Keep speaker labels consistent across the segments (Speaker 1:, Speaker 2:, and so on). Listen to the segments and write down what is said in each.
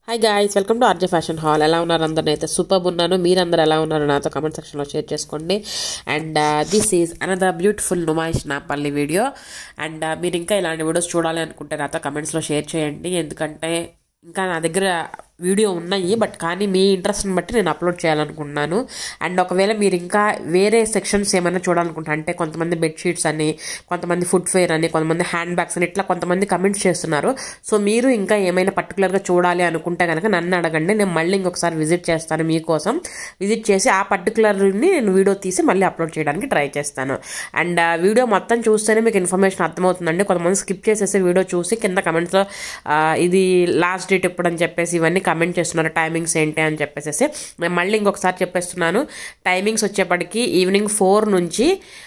Speaker 1: hi guys welcome to RJ fashion hall ఎలా ఉన్నారు అందరిని అయితే సూపర్ ఉన్నాను మీరందరూ ఎలా ఉన్నారు నాతో కమెంట్ సెక్షన్లో షేర్ చేసుకోండి and this is another beautiful Numaish Nampally video and మీరు ఇంకా ఇలాంటి వీడియోస్ చూడాలి అనుకుంటే నాతో కమెంట్స్లో షేర్ చేయండి ఎందుకంటే ఇంకా నా దగ్గర వీడియో ఉన్నాయి బట్ కానీ మీ ఇంట్రెస్ట్ని బట్టి నేను అప్లోడ్ చేయాలనుకుంటున్నాను అండ్ ఒకవేళ మీరు ఇంకా వేరే సెక్షన్స్ ఏమైనా చూడాలనుకుంటా అంటే కొంతమంది బెడ్షీట్స్ అని కొంతమంది ఫుడ్ ఫేర్ అని కొంతమంది హ్యాండ్ బ్యాగ్స్ అని ఇట్లా కొంతమంది కమెంట్స్ చేస్తున్నారు సో మీరు ఇంకా ఏమైనా పర్టికులర్గా చూడాలి అనుకుంటే కనుక నన్ను అడగండి నేను మళ్ళీ ఇంకొకసారి విజిట్ చేస్తాను మీకోసం విజిట్ చేసి ఆ పర్టికులర్ని నేను వీడియో తీసి మళ్ళీ అప్లోడ్ చేయడానికి ట్రై చేస్తాను అండ్ వీడియో మొత్తం చూస్తేనే మీకు ఇన్ఫర్మేషన్ అర్థమవుతుందండి కొంతమంది స్కిప్ చేసేసి వీడియో చూసి కింద కమెంట్స్లో ఇది లాస్ట్ డేట్ ఎప్పుడు అని చెప్పేసి ఇవన్నీ కమెంట్ చేస్తున్నారు టైమింగ్స్ ఏంటి అని చెప్పేసి నేను మళ్ళీ ఇంకొకసారి చెప్పేస్తున్నాను టైమింగ్స్ వచ్చేప్పటికి ఈవినింగ్ ఫోర్ నుంచి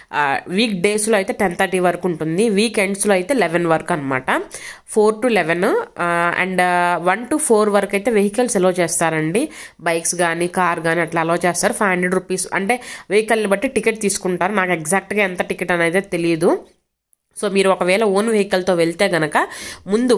Speaker 1: వీక్ డేస్లో అయితే టెన్ థర్టీ వరకు ఉంటుంది వీకెండ్స్లో అయితే లెవెన్ వరకు అనమాట four to eleven and one to four వరకు అయితే వెహికల్స్ ఎలో చేస్తారండి బైక్స్ కానీ కార్ కానీ అట్లా అలో చేస్తారు ఫైవ్ హండ్రెడ్ రూపీస్ అంటే వెహికల్ని బట్టి టికెట్ తీసుకుంటారు నాకు ఎగ్జాక్ట్గా ఎంత టికెట్ అనేది తెలియదు సో మీరు ఒకవేళ ఓన్ వెహికల్తో వెళ్తే గనక ముందు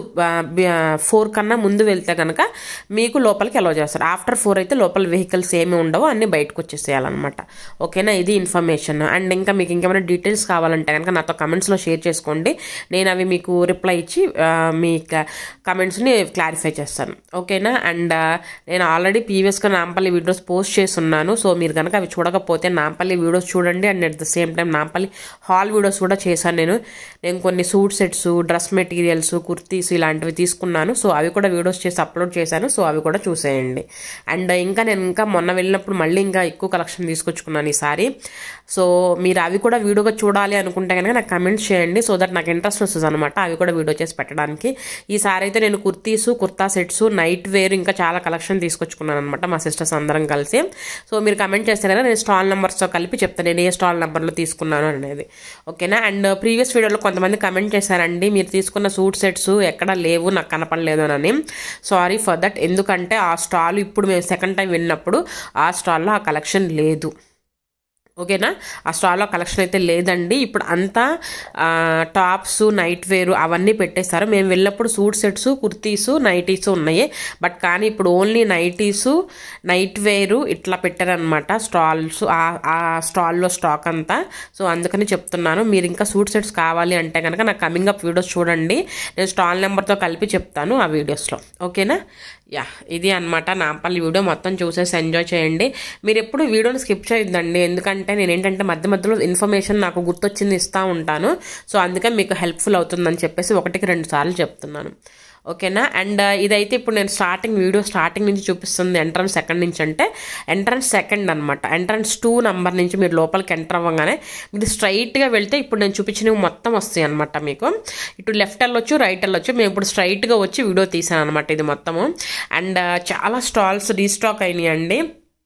Speaker 1: ఫోర్ కన్నా ముందు వెళ్తే గనక మీకు లోపలికి అలౌ చేస్తారు ఆఫ్టర్ ఫోర్ అయితే లోపల వెహికల్స్ ఏమి ఉండవు అన్నీ బయటకు వచ్చేసేయాలన్నమాట ఓకేనా ఇది ఇన్ఫర్మేషన్ అండ్ ఇంకా మీకు ఇంకేమైనా డీటెయిల్స్ కావాలంటే కనుక నాతో కమెంట్స్లో షేర్ చేసుకోండి నేను అవి మీకు రిప్లై ఇచ్చి మీ కమెంట్స్ని క్లారిఫై చేస్తాను ఓకేనా అండ్ నేను ఆల్రెడీ ప్రీవియస్గా నాంపల్లి వీడియోస్ పోస్ట్ చేస్తున్నాను సో మీరు కనుక అవి చూడకపోతే నాంపల్లి వీడియోస్ చూడండి and at the same time Nampally hall videos కూడా చేశాను నేను నేను కొన్ని suit sets dress materials kurtis ఇలాంటివి తీసుకున్నాను సో అవి కూడా వీడియోస్ చేసి అప్లోడ్ చేశాను సో అవి కూడా చూసేయండి అండ్ ఇంకా నేను ఇంకా మొన్న వెళ్ళినప్పుడు మళ్ళీ ఇంకా ఎక్కువ కలెక్షన్ తీసుకొచ్చుకున్నాను ఈసారి సో మీరు అవి కూడా వీడియోగా చూడాలి అనుకుంటే కనుక నాకు కమెంట్స్ చేయండి సో దట్ నాకు ఇంట్రెస్ట్ వస్తుంది అనమాట అవి కూడా వీడియో చేసి పెట్టడానికి ఈసారి అయితే నేను kurtis kurta sets nightwear ఇంకా చాలా కలెక్షన్ తీసుకొచ్చుకున్నాను అనమాట మా సిస్టర్స్ అందరం కలిసి సో మీరు కమెంట్ చేస్తే కదా నేను స్టాల్ నెంబర్స్తో కలిపి చెప్తాను నేను ఏ స్టాల్ నెంబర్లో తీసుకున్నాను అనేది ఓకేనా అండ్ ప్రీవియస్ వీడియోలో కొంతమంది కమెంట్ చేశారండి మీరు తీసుకున్న సూట్ సెట్స్ ఎక్కడ లేవు నాకు కనపడలేదు అని సారీ ఫర్ దట్ ఎందుకంటే ఆ స్టాల్ ఇప్పుడు మేము సెకండ్ టైం వెళ్ళినప్పుడు ఆ స్టాల్లో ఆ కలెక్షన్ లేదు ఓకేనా ఆ స్టాల్లో కలెక్షన్ అయితే లేదండి ఇప్పుడు అంతా టాప్స్ నైట్ వేరు అవన్నీ పెట్టేస్తారు మేము వెళ్ళినప్పుడు సూట్ సెట్స్ కుర్తీస్ నైటీస్ ఉన్నాయి బట్ కానీ ఇప్పుడు ఓన్లీ నైటీస్ నైట్ వేరు ఇట్లా పెట్టారనమాట స్టాల్స్ ఆ స్టాల్లో స్టాక్ అంతా సో అందుకని చెప్తున్నాను మీరు ఇంకా సూట్ సెట్స్ కావాలి అంటే కనుక నాకు కమింగ్ అప్ వీడియోస్ చూడండి నేను స్టాల్ నెంబర్తో కలిపి చెప్తాను ఆ వీడియోస్లో ఓకేనా యా ఇది అనమాట నాంపల్లి వీడియో మొత్తం చూసేసి ఎంజాయ్ చేయండి మీరు ఎప్పుడు వీడియోని స్కిప్ చేయొద్దండి ఎందుకంటే నేను ఏంటంటే మధ్య మధ్యలో ఇన్ఫర్మేషన్ నాకు గుర్తొచ్చింది ఇస్తూ ఉంటాను సో అందుకే మీకు హెల్ప్ఫుల్ అవుతుందని చెప్పేసి ఒకటికి రెండు సార్లు చెప్తున్నాను ఓకేనా అండ్ ఇదైతే ఇప్పుడు నేను స్టార్టింగ్ వీడియో స్టార్టింగ్ నుంచి చూపిస్తుంది ఎంట్రన్స్ సెకండ్ నుంచి అంటే ఎంట్రన్స్ సెకండ్ అనమాట ఎంట్రన్స్ టూ నెంబర్ నుంచి మీరు లోపలికి ఎంటర్ అవ్వగానే మీరు స్ట్రైట్గా వెళ్తే ఇప్పుడు నేను చూపించినవి మొత్తం వస్తాయి అనమాట మీకు ఇటు లెఫ్ట్ వెళ్ళొచ్చు రైట్ వెళ్ళొచ్చు మేము ఇప్పుడు స్ట్రైట్గా వచ్చి వీడియో తీసాను అనమాట ఇది మొత్తము అండ్ చాలా స్టాల్స్ రీస్టాక్ అయినాయి అండి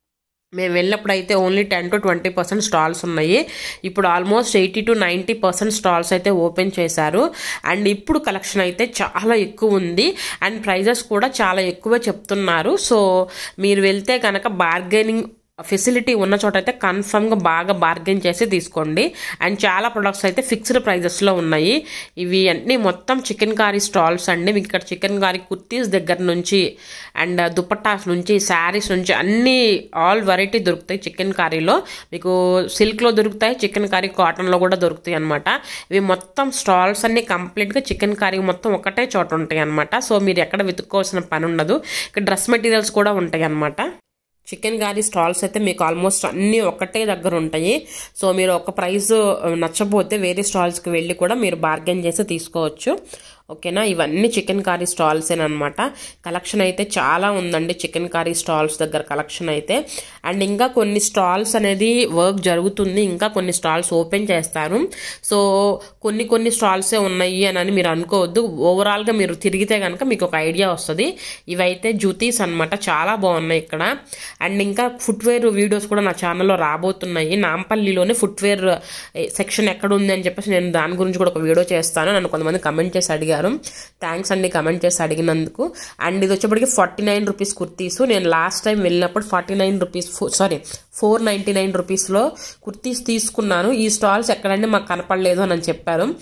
Speaker 1: మేము వెళ్ళినప్పుడు అయితే only ten to twenty percent stalls ఉన్నాయి ఇప్పుడు almost eighty to ninety percent stalls అయితే ఓపెన్ చేశారు అండ్ ఇప్పుడు కలెక్షన్ అయితే చాలా ఎక్కువ ఉంది అండ్ ప్రైజెస్ కూడా చాలా ఎక్కువ చెప్తున్నారు సో మీరు వెళ్తే కనుక బార్గెనింగ్ ఫెసిలిటీ ఉన్న చోట అయితే కన్ఫర్మ్గా బాగా బార్గెన్ చేసి తీసుకోండి అండ్ చాలా ప్రొడక్ట్స్ అయితే ఫిక్స్డ్ ప్రైజెస్లో ఉన్నాయి ఇవి అన్నీ మొత్తం చికెన్ కారీ స్టాల్స్ అండి మీకు ఇక్కడ చికెన్ కారీ కుర్తీస్ దగ్గర నుంచి అండ్ దుపట్టాస్ నుంచి శారీస్ నుంచి అన్ని ఆల్ వెరైటీ దొరుకుతాయి చికెన్ కారీలో మీకు సిల్క్లో దొరుకుతాయి చికెన్ కారీ కాటన్లో కూడా దొరుకుతాయి అనమాట ఇవి మొత్తం స్టాల్స్ అన్ని కంప్లీట్గా చికెన్ కారీ మొత్తం ఒకటే చోట ఉంటాయి అనమాట సో మీరు ఎక్కడ వెతుక్కోవాల్సిన పని ఉండదు ఇక్కడ డ్రెస్ మెటీరియల్స్ కూడా ఉంటాయి అనమాట చికెన్ గారీ స్టాల్స్ అయితే మీకు ఆల్మోస్ట్ అన్నీ ఒకటే దగ్గర ఉంటాయి సో మీరు ఒక ప్రైస్ నచ్చపోతే వేరే స్టాల్స్కి వెళ్ళి కూడా మీరు బార్గెన్ చేసి తీసుకోవచ్చు ఓకేనా ఇవన్నీ చికెన్ కారీ స్టాల్సేనమాట కలెక్షన్ అయితే చాలా ఉందండి చికెన్ కారీ స్టాల్స్ దగ్గర కలెక్షన్ అయితే అండ్ ఇంకా కొన్ని స్టాల్స్ అనేది వర్క్ జరుగుతుంది ఇంకా కొన్ని స్టాల్స్ ఓపెన్ చేస్తారు సో కొన్ని కొన్ని స్టాల్సే ఉన్నాయి అని మీరు అనుకోవద్దు ఓవరాల్గా మీరు తిరిగితే కనుక మీకు ఒక ఐడియా వస్తుంది ఇవైతే జుతీస్ అనమాట చాలా బాగున్నాయి ఇక్కడ అండ్ ఇంకా ఫుట్వేర్ వీడియోస్ కూడా నా ఛానల్లో రాబోతున్నాయి నాంపల్లిలోనే ఫుట్వేర్ సెక్షన్ ఎక్కడ ఉంది అని చెప్పేసి నేను దాని గురించి కూడా ఒక వీడియో చేస్తాను నన్ను కొంతమంది కమెంట్ చేసి అడిగారు థ్యాంక్స్ అండి కమెంట్ చేసి అడిగినందుకు అండ్ ఇది వచ్చేప్పటికి ఫార్టీ నైన్ రూపీస్ కుర్తీస్ నేను లాస్ట్ టైం వెళ్ళినప్పుడు forty nine rupees sorry four ninety nine రూపీస్లో కుర్తీస్ తీసుకున్నాను ఈ స్టాల్స్ ఎక్కడండి మాకు కనపడలేదు అని చెప్పారు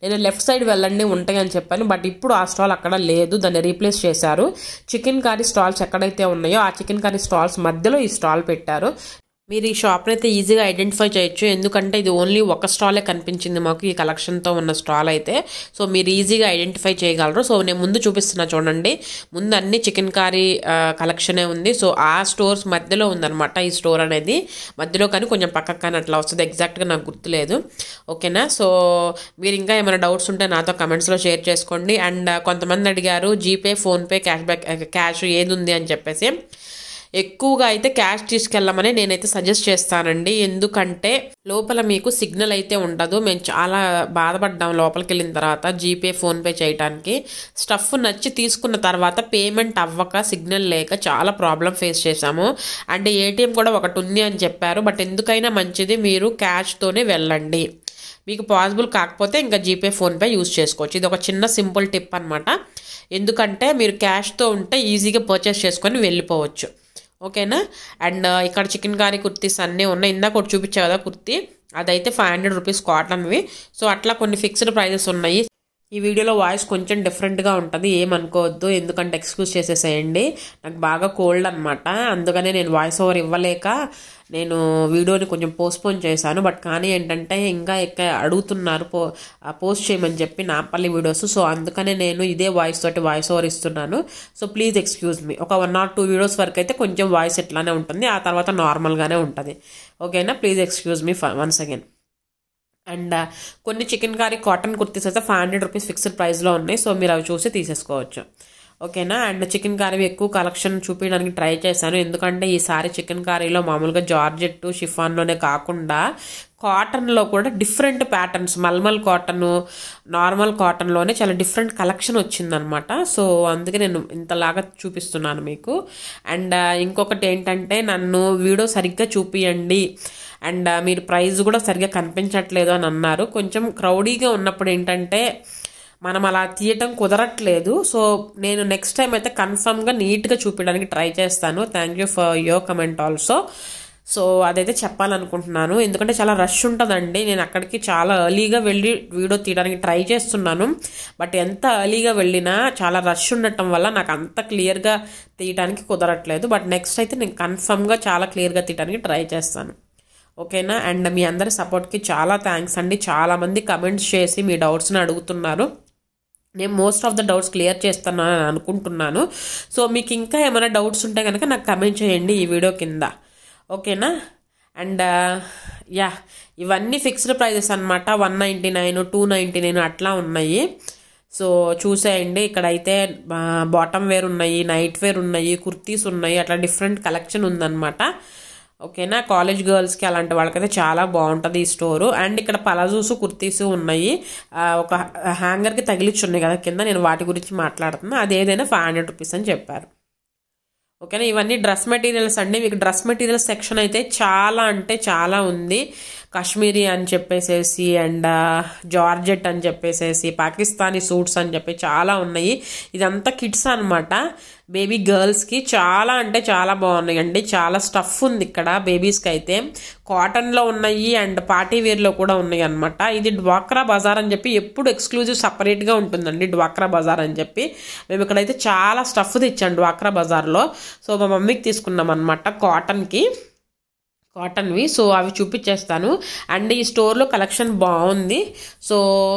Speaker 1: నేను లెఫ్ట్ సైడ్ వెళ్ళండి ఉంటాయి అని చెప్పాను బట్ ఇప్పుడు ఆ స్టాల్ అక్కడ లేదు దాన్ని రీప్లేస్ చేశారు చికెన్ కర్రీ స్టాల్స్ ఎక్కడైతే ఉన్నాయో ఆ చికెన్ కర్రీ స్టాల్స్ మధ్యలో ఈ స్టాల్ పెట్టారు మీరు ఈ షాప్ని అయితే ఈజీగా ఐడెంటిఫై చేయొచ్చు ఎందుకంటే ఇది ఓన్లీ ఒక స్టాలే కనిపించింది మాకు ఈ కలెక్షన్తో ఉన్న స్టాల్ అయితే సో మీరు ఈజీగా ఐడెంటిఫై చేయగలరు సో నేను ముందు చూపిస్తున్నా చూడండి ముందు అన్ని చికెన్ కర్రీ కలెక్షనే ఉంది సో ఆ స్టోర్స్ మధ్యలో ఉందన్నమాట ఈ స్టోర్ అనేది మధ్యలో కానీ కొంచెం పక్కకు కానీ అట్లా వస్తుంది ఎగ్జాక్ట్గా నాకు గుర్తులేదు ఓకేనా సో మీరు ఇంకా ఏమైనా డౌట్స్ ఉంటే నాతో కమెంట్స్లో షేర్ చేసుకోండి అండ్ కొంతమంది అడిగారు GPay PhonePe cash back cash ఏది ఉంది అని చెప్పేసి ఎక్కువగా అయితే క్యాష్ తీసుకెళ్ళమని నేనైతే సజెస్ట్ చేస్తానండి ఎందుకంటే లోపల మీకు సిగ్నల్ అయితే ఉండదు మేము చాలా బాధపడ్డాం లోపలికి వెళ్ళిన తర్వాత జీపే ఫోన్పే చేయడానికి స్టఫ్ నచ్చి తీసుకున్న తర్వాత పేమెంట్ అవ్వక సిగ్నల్ లేక చాలా ప్రాబ్లం ఫేస్ చేశాము అంటే ఏటీఎం కూడా ఒకటి ఉంది అని చెప్పారు బట్ ఎందుకైనా మంచిది మీరు క్యాష్తోనే వెళ్ళండి మీకు పాసిబుల్ కాకపోతే ఇంకా జీపే ఫోన్పే యూస్ చేసుకోవచ్చు ఇది ఒక చిన్న సింపుల్ టిప్ అనమాట ఎందుకంటే మీరు క్యాష్తో ఉంటే ఈజీగా పర్చేస్ చేసుకొని వెళ్ళిపోవచ్చు ఓకేనా అండ్ ఇక్కడ చికెన్ కర్రీ కుర్తీస్ అన్నీ ఉన్నాయి ఇందాక ఒకటి చూపించా కదా కుర్తీ అదైతే ఫైవ్ హండ్రెడ్ రూపీస్ కాటన్వి సో అట్లా కొన్ని ఫిక్స్డ్ ప్రైజెస్ ఉన్నాయి ఈ వీడియోలో వాయిస్ కొంచెం డిఫరెంట్గా ఉంటుంది ఏమనుకోవద్దు ఎందుకంటే ఎక్స్క్యూజ్ చేసేసేయండి నాకు బాగా కోల్డ్ అనమాట అందుకనే నేను వాయిస్ ఓవర్ ఇవ్వలేక నేను వీడియోని కొంచెం పోస్ట్పోన్ చేశాను బట్ కానీ ఏంటంటే ఇంకా ఎక్క అడుగుతున్నారు పో పోస్ట్ చేయమని చెప్పి నాపల్లి వీడియోస్ సో అందుకనే నేను ఇదే వాయిస్ తోటి వాయిస్ ఓవర్ ఇస్తున్నాను సో ప్లీజ్ ఎక్స్క్యూజ్ మీ ఒక వన్ ఆర్ టూ వీడియోస్ వరకు అయితే కొంచెం వాయిస్ ఎట్లానే ఉంటుంది ఆ తర్వాత నార్మల్గానే ఉంటుంది ఓకేనా please excuse me once again and కొన్ని చికెన్ కర్రీ కాటన్ కుర్తీస్ అయితే ఫైవ్ హండ్రెడ్ రూపీస్ ఫిక్స్డ్ ప్రైస్లో ఉన్నాయి సో మీరు అవి చూసి తీసేసుకోవచ్చు ఓకేనా అండ్ చికెన్ కర్రీ ఎక్కువ కలెక్షన్ చూపించడానికి ట్రై చేశాను ఎందుకంటే ఈసారి చికెన్ కర్రీలో మామూలుగా జార్జెట్ షిఫాన్లోనే కాకుండా కాటన్లో కూడా different patterns mulmul cotton normal కాటన్లోనే చాలా డిఫరెంట్ కలెక్షన్ వచ్చిందనమాట సో అందుకే నేను ఇంతలాగా చూపిస్తున్నాను మీకు అండ్ ఇంకొకటి ఏంటంటే నన్ను వీడియో సరిగ్గా చూపియండి అండ్ మీరు ప్రైస్ కూడా సరిగ్గా కనిపించట్లేదు అని అన్నారు కొంచెం క్రౌడీగా ఉన్నప్పుడు ఏంటంటే మనం అలా తీయటం కుదరట్లేదు సో నేను నెక్స్ట్ టైం అయితే కన్ఫర్మ్గా నీట్గా చూపించడానికి ట్రై చేస్తాను thank you for your comment also so అదైతే చెప్పాలనుకుంటున్నాను ఎందుకంటే చాలా రష్ ఉంటుందండి నేను అక్కడికి చాలా ఎర్లీగా వెళ్ళి వీడియో తీయడానికి ట్రై చేస్తున్నాను బట్ ఎంత ఎర్లీగా వెళ్ళినా చాలా రష్ ఉండటం వల్ల నాకు అంత క్లియర్గా తీయడానికి కుదరట్లేదు బట్ నెక్స్ట్ అయితే నేను కన్ఫర్మ్గా చాలా క్లియర్గా తీయడానికి ట్రై చేస్తాను ఓకేనా అండ్ మీ అందరి సపోర్ట్కి చాలా థ్యాంక్స్ అండి చాలామంది కమెంట్స్ చేసి మీ డౌట్స్ని అడుగుతున్నారు నేను most of the doubts clear చేస్తున్నాను అని అనుకుంటున్నాను సో మీకు ఇంకా ఏమైనా డౌట్స్ ఉంటే కనుక నాకు కమెంట్ చేయండి ఈ వీడియో కింద ఓకేనా అండ్ యా ఇవన్నీ ఫిక్స్డ్ ప్రైజెస్ అనమాట one ninety nine two ninety nine అట్లా ఉన్నాయి సో చూసేయండి ఇక్కడైతే బాటమ్ వేర్ ఉన్నాయి నైట్ వేర్ ఉన్నాయి కుర్తీస్ ఉన్నాయి అట్లా డిఫరెంట్ కలెక్షన్ ఉందన్నమాట ఓకేనా కాలేజ్ గర్ల్స్కి అలాంటి వాళ్ళకైతే చాలా బాగుంటుంది ఈ స్టోరు అండ్ ఇక్కడ పలాజూస్ కుర్తీస్ ఉన్నాయి ఒక హ్యాంగర్కి తగిలిచ్చి ఉన్నాయి కదా కింద నేను వాటి గురించి మాట్లాడుతున్నా అది ఏదైనా ఫైవ్ హండ్రెడ్ రూపీస్ అని చెప్పారు ఓకేనా ఇవన్నీ డ్రెస్ మెటీరియల్స్ అండి మీకు డ్రెస్ మెటీరియల్స్ సెక్షన్ అయితే చాలా అంటే చాలా ఉంది కాశ్మీరీ అని చెప్పేసేసి అండ్ జార్జెట్ అని చెప్పేసేసి పాకిస్తానీ సూట్స్ అని చెప్పి చాలా ఉన్నాయి ఇదంతా కిడ్స్ అనమాట బేబీ గర్ల్స్కి చాలా అంటే చాలా బాగున్నాయండి చాలా స్టఫ్ ఉంది ఇక్కడ బేబీస్కి అయితే కాటన్లో ఉన్నాయి అండ్ పార్టీ వేర్లో కూడా ఉన్నాయి అనమాట ఇది డ్వాక్రా బజార్ అని చెప్పి ఎప్పుడు ఎక్స్క్లూజివ్ సపరేట్గా ఉంటుందండి డ్వాక్రా బజార్ అని చెప్పి మేము ఇక్కడైతే చాలా స్టఫ్ తెచ్చాం డ్వాక్రా బజార్లో సో మా మమ్మీకి తీసుకున్నాం అనమాట కాటన్కి కాటన్వి సో అవి చూపించేస్తాను అండ్ ఈ స్టోర్లో కలెక్షన్ బాగుంది సో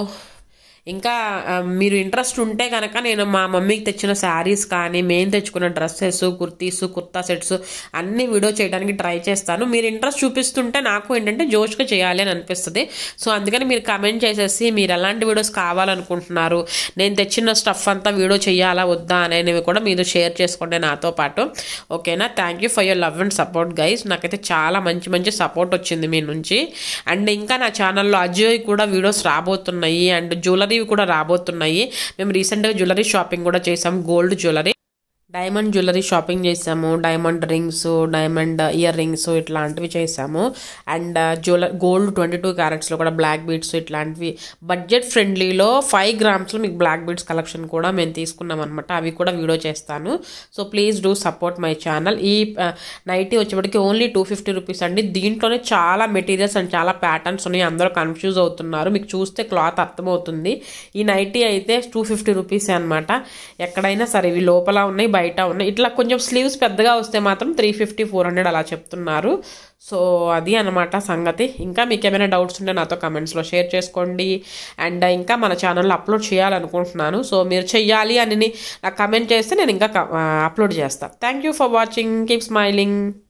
Speaker 1: ఇంకా మీరు ఇంట్రెస్ట్ ఉంటే కనుక నేను మా మమ్మీకి తెచ్చిన శారీస్ కానీ మేము తెచ్చుకున్న డ్రెస్సెస్ కుర్తీస్ కుర్తా సెట్స్ అన్ని వీడియో చేయడానికి ట్రై చేస్తాను మీరు ఇంట్రెస్ట్ చూపిస్తుంటే నాకు ఏంటంటే జోష్గా చేయాలి అని అనిపిస్తుంది సో అందుకని మీరు కమెంట్ చేసేసి మీరు ఎలాంటి వీడియోస్ కావాలనుకుంటున్నారు నేను తెచ్చిన స్టఫ్ అంతా వీడియో చేయాలా వద్దా అనేవి కూడా మీరు షేర్ చేసుకోండి నాతో పాటు ఓకేనా thank you for your love and support guys నాకైతే చాలా మంచి మంచి సపోర్ట్ వచ్చింది మీ నుంచి అండ్ ఇంకా నా ఛానల్లో అజయ్ కూడా వీడియోస్ రాబోతున్నాయి అండ్ జ్యువెలరీ కూడా రాబోతున్నాయి మేము రీసెంట్గా జ్యువెలరీ షాపింగ్ కూడా చేసాం gold jewellery diamond jewellery shopping చేసాము diamond rings diamond earrings ఇట్లాంటివి చేసాము and jeweller gold twenty two క్యారెట్స్లో కూడా బ్లాక్ బీడ్స్ ఇట్లాంటివి బడ్జెట్ ఫ్రెండ్లీలో ఫైవ్ గ్రామ్స్లో మీకు బ్లాక్ బీడ్స్ కలెక్షన్ కూడా మేము తీసుకున్నాం అనమాట అవి కూడా వీడియో చేస్తాను so please do support my channel ఈ నైటీ వచ్చేప్పటికి ఓన్లీ టూ ఫిఫ్టీ రూపీస్ అండి దీంట్లోనే చాలా మెటీరియల్స్ అండ్ చాలా ప్యాటర్న్స్ ఉన్నాయి అందరూ కన్ఫ్యూజ్ అవుతున్నారు మీకు చూస్తే క్లాత్ అర్థమవుతుంది ఈ నైటీ అయితే టూ ఫిఫ్టీ రూపీస్ అనమాట ఎక్కడైనా సరే ఇవి లోపల ఉన్నాయి బయట ఉన్నాయి ఇట్లా కొంచెం స్లీవ్స్ పెద్దగా వస్తే మాత్రం త్రీ ఫిఫ్టీ ఫోర్ హండ్రెడ్ అలా చెప్తున్నారు సో అది అనమాట సంగతి ఇంకా మీకు ఏమైనా డౌట్స్ ఉంటే నాతో కమెంట్స్లో షేర్ చేసుకోండి అండ్ ఇంకా మన ఛానల్లో అప్లోడ్ చేయాలనుకుంటున్నాను సో మీరు చెయ్యాలి అని నాకు కమెంట్ చేస్తే నేను ఇంకా అప్లోడ్ చేస్తాను thank you for watching keep smiling